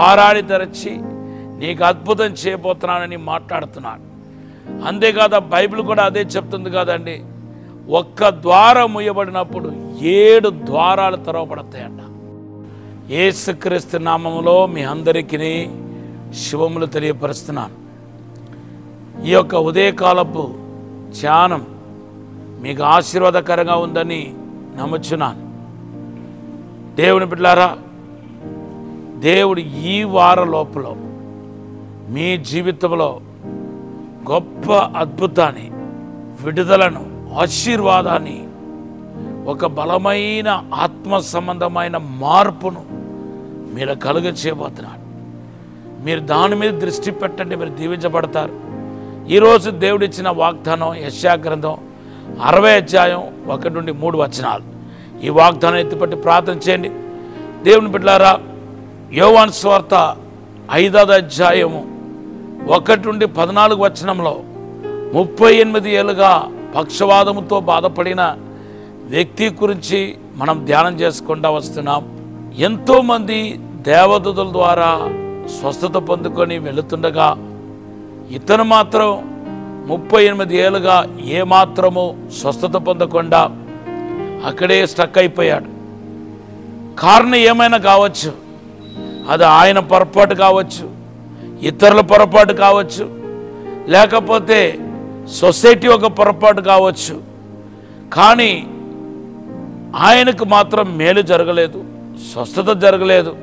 ద్వారాన్ని తెరచి నీకు అద్భుతం చేయబోతున్నానని మాట్లాడుతున్నాడు అంతేకాదు ఆ బైబిల్ కూడా అదే చెప్తుంది కదండి ఒక్క ద్వారం ముయ్యబడినప్పుడు ఏడు ద్వారాలు తెరవబడతాయంట యేసుక్రీస్తు నామములో మీ అందరికీ శివములు తెలియపరుస్తున్నాను ఈ యొక్క ఉదయకాలపు ధ్యానం మీకు ఆశీర్వాదకరంగా ఉందని నమ్ముచున్నాను దేవుని బిడ్డారా దేవుడు ఈ వార లోపల మీ జీవితంలో గొప్ప అద్భుతాన్ని విడుదలను ఆశీర్వాదాన్ని ఒక బలమైన ఆత్మ సంబంధమైన మార్పును మీరు కలుగ చేయబోతున్నాడు మీరు దాని మీద దృష్టి పెట్టండి మీరు దీవించబడతారు ఈరోజు దేవుడిచ్చిన వాగ్దానం యశా గ్రంథం అరవై అధ్యాయం ఒకటి నుండి మూడు వచనాలు ఈ వాగ్దానం ఎత్తిపట్టి ప్రార్థన చేయండి దేవుని బిడ్డారా యోవాన్ స్వార్త ఐదవ అధ్యాయము ఒకటి నుండి పద్నాలుగు వచనంలో ముప్పై ఎనిమిది ఏళ్ళుగా పక్షవాదముతో బాధపడిన వ్యక్తి గురించి మనం ధ్యానం చేసుకుంటూ వస్తున్నాం ఎంతోమంది దేవదూతల ద్వారా స్వస్థత పొందుకొని వెళుతుండగా ఇతను మాత్రం ముప్పై ఎనిమిది ఏళ్ళుగా ఏమాత్రము స్వస్థత పొందకుండా అక్కడే స్టక్ అయిపోయాడు కారణం ఏమైనా కావచ్చు అది ఆయన పొరపాటు కావచ్చు ఇతరుల పొరపాటు కావచ్చు లేకపోతే సొసైటీ ఒక పొరపాటు కావచ్చు కానీ ఆయనకు మాత్రం మేలు జరగలేదు స్వస్థత జరగలేదు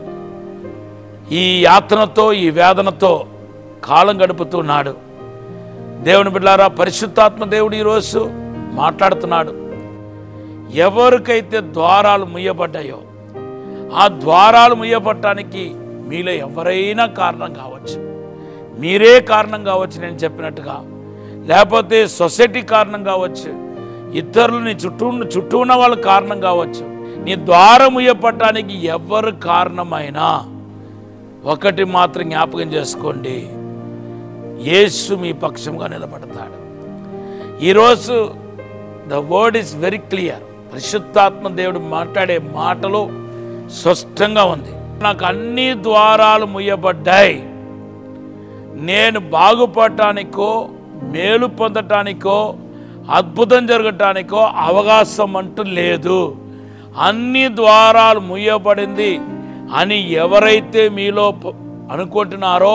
ఈ యాతనతో ఈ వేదనతో కాలం గడుపుతున్నాడు దేవుని బిడ్డారా పరిశుద్ధాత్మ దేవుడు ఈరోజు మాట్లాడుతున్నాడు ఎవరికైతే ద్వారాలు ముయ్యబడ్డాయో ఆ ద్వారాలు ముయ్యబట్టడానికి మీలో ఎవరైనా కారణం కావచ్చు మీరే కారణం కావచ్చు నేను చెప్పినట్టుగా లేకపోతే సొసైటీ కారణం కావచ్చు ఇతరులు నీ చుట్టూ ఉన్న- చుట్టూ ఉన్న వాళ్ళు కారణం కావచ్చు నీ ద్వారం ముయ్యపట్టడానికి ఎవరు కారణమైనా ఒకటి మాత్రం జ్ఞాపకం చేసుకోండి యేసు మీ పక్షంగా నిలబడతాడు ఈరోజు the word is very clear పరిశుద్ధాత్మ దేవుడు మాట్లాడే మాటలు స్పష్టంగా ఉంది నాకు అన్ని ద్వారాలు ముయ్యబడ్డాయి నేను బాగుపడటానికో మేలు పొందటానికో అద్భుతం జరగటానికో అవకాశం అంటూ లేదు అన్ని ద్వారాలు ముయ్యబడింది అని ఎవరైతే మీలో ప- అనుకుంటున్నారో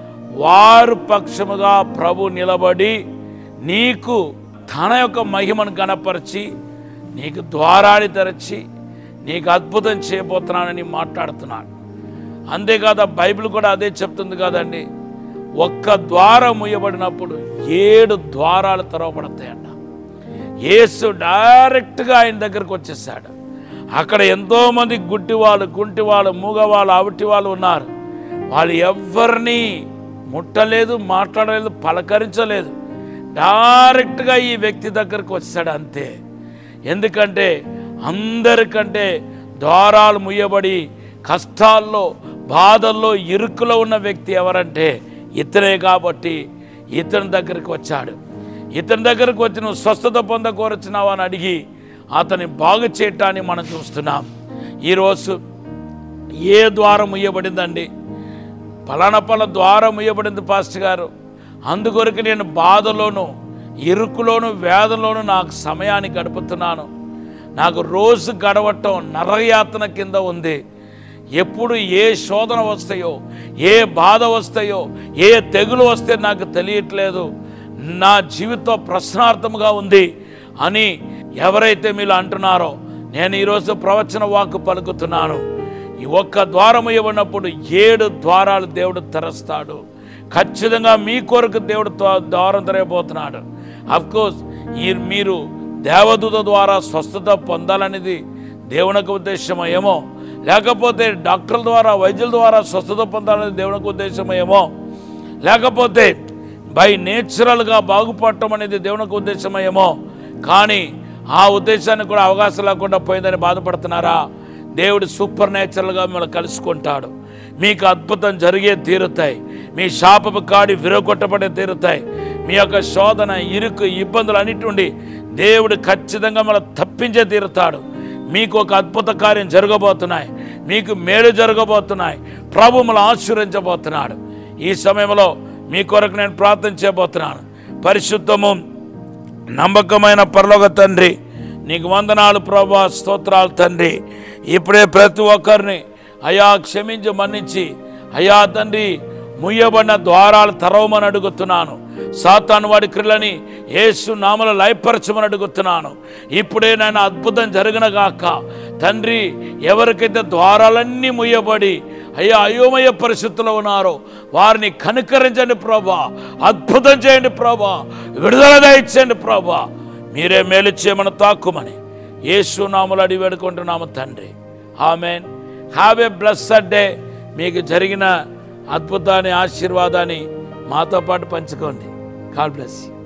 వారు పక్షముగా ప్రభు నిలబడి నీకు తన యొక్క మహిమను గణపరిచి నీకు ద్వారాన్ని తెరచి నీకు అద్భుతం చేయబోతున్నానని మాట్లాడుతున్నాడు అంతేకాదు ఆ బైబిల్ కూడా అదే చెప్తుంది కదండి ఒక్క ద్వారం ముయ్యబడినప్పుడు ఏడు ద్వారాలు తెరవబడతాయంట యేసు డైరెక్ట్గా ఆయన దగ్గరకు వచ్చేసాడు అక్కడ ఎంతోమంది గుడ్డి వాళ్ళు కుంటి వాళ్ళు మూగవాళ్ళు అవిటి వాళ్ళు ఉన్నారు వాళ్ళు ఎవరిని ముట్టలేదు మాట్లాడలేదు పలకరించలేదు డైరెక్ట్గా ఈ వ్యక్తి దగ్గరకు వచ్చాడు అంతే ఎందుకంటే అందరికంటే ద్వారాలు ముయ్యబడి కష్టాల్లో బాధల్లో ఇరుకులో ఉన్న వ్యక్తి ఎవరంటే ఇతనే కాబట్టి ఇతని దగ్గరికి వచ్చాడు ఇతని దగ్గరకు వచ్చి నువ్వు స్వస్థత పొందకోరచున్నావు అని అడిగి అతని బాగు చేయటాన్ని మనం చూస్తున్నాం ఈరోజు ఏ ద్వారం ముయ్యబడిందండి పలానా పల ద్వారం ముయ్యబడింది పాస్టర్ గారు అందుకొరకు నేను బాధలోను ఇరుకులోను వేదలోను నాకు సమయాన్ని గడుపుతున్నాను నాకు రోజు గడవటం నరయాతన కింద ఉంది ఎప్పుడు ఏ శోధన వస్తాయో ఏ బాధ వస్తాయో ఏ తెగులు వస్తే నాకు తెలియట్లేదు నా జీవితం ప్రశ్నార్థముగా ఉంది అని ఎవరైతే మీరు అంటున్నారో నేను ఈరోజు ప్రవచన వాక్కు పలుకుతున్నాను ఈ ఒక్క ద్వారం ఇవ్వనప్పుడు ఏడు ద్వారాలు దేవుడు తెరస్తాడు ఖచ్చితంగా మీ కొరకు దేవుడు ద్వా- ద్వారం తెరవబోతున్నాడు కోర్స్ ఈ మీరు దేవదూత ద్వారా స్వస్థత పొందాలనేది దేవునికి ఉద్దేశమో ఏమో లేకపోతే డాక్టర్ల ద్వారా వైద్యుల ద్వారా స్వస్థత పొందాలనేది దేవునికి ఉద్దేశమో ఏమో లేకపోతే బై నేచురల్గా బాగుపడటం అనేది దేవునికి ఉద్దేశమో ఏమో కానీ ఆ ఉద్దేశానికి కూడా అవకాశం లేకుండా పోయిందని బాధపడుతున్నారా దేవుడు సూపర్ న్యాచురల్గా మిమ్మల్ని కలుసుకుంటాడు మీకు అద్భుతం జరిగే తీరుతాయి మీ శాపపు కాడి విరగొట్టబడే తీరుతాయి మీ యొక్క శోధన ఇరుకు ఇబ్బందులు అన్నిటి నుండి దేవుడు ఖచ్చితంగా మిమ్మల్ని తప్పించే తీరుతాడు మీకు ఒక అద్భుత కార్యం జరగబోతున్నాయి మీకు మేలు జరగబోతున్నాయి ప్రభు మనల్ని ఆశీర్వదించబోతున్నాడు ఈ సమయంలో మీ కొరకు నేను ప్రార్థన చేయబోతున్నాను పరిశుద్ధము నమ్మకమైన పరలోక తండ్రి నీకు వందనాలు ప్రభా స్తోత్రాలు తండ్రి ఇప్పుడే ప్రతి ఒక్కరిని అయా క్షమించి మన్నించి అయా తండ్రి ముయ్యబడిన ద్వారాలు తెరవమని అడుగుతున్నాను సాతాను వాడి క్రియలని యేసు నామల లయపరచమని అడుగుతున్నాను ఇప్పుడే నేను అద్భుతం జరిగిన గాక తండ్రి ఎవరికైతే ద్వారాలన్నీ ముయ్యబడి అయ్యా అయోమయ పరిస్థితుల్లో ఉన్నారో వారిని కనుకరించండి ప్రభా అద్భుతం చేయండి ప్రభా విడుదల దయచేయండి ప్రభా మీరే మేలు చేయమని తాక్కుమని యేసు నామలు అడిగి వేడుకుంటున్నాము తండ్రి amen have a blessed day మీకు జరిగిన అద్భుతాన్ని ఆశీర్వాదాన్ని మాతో పాటు పంచుకోండి గాడ్ బ్లెస్ యూ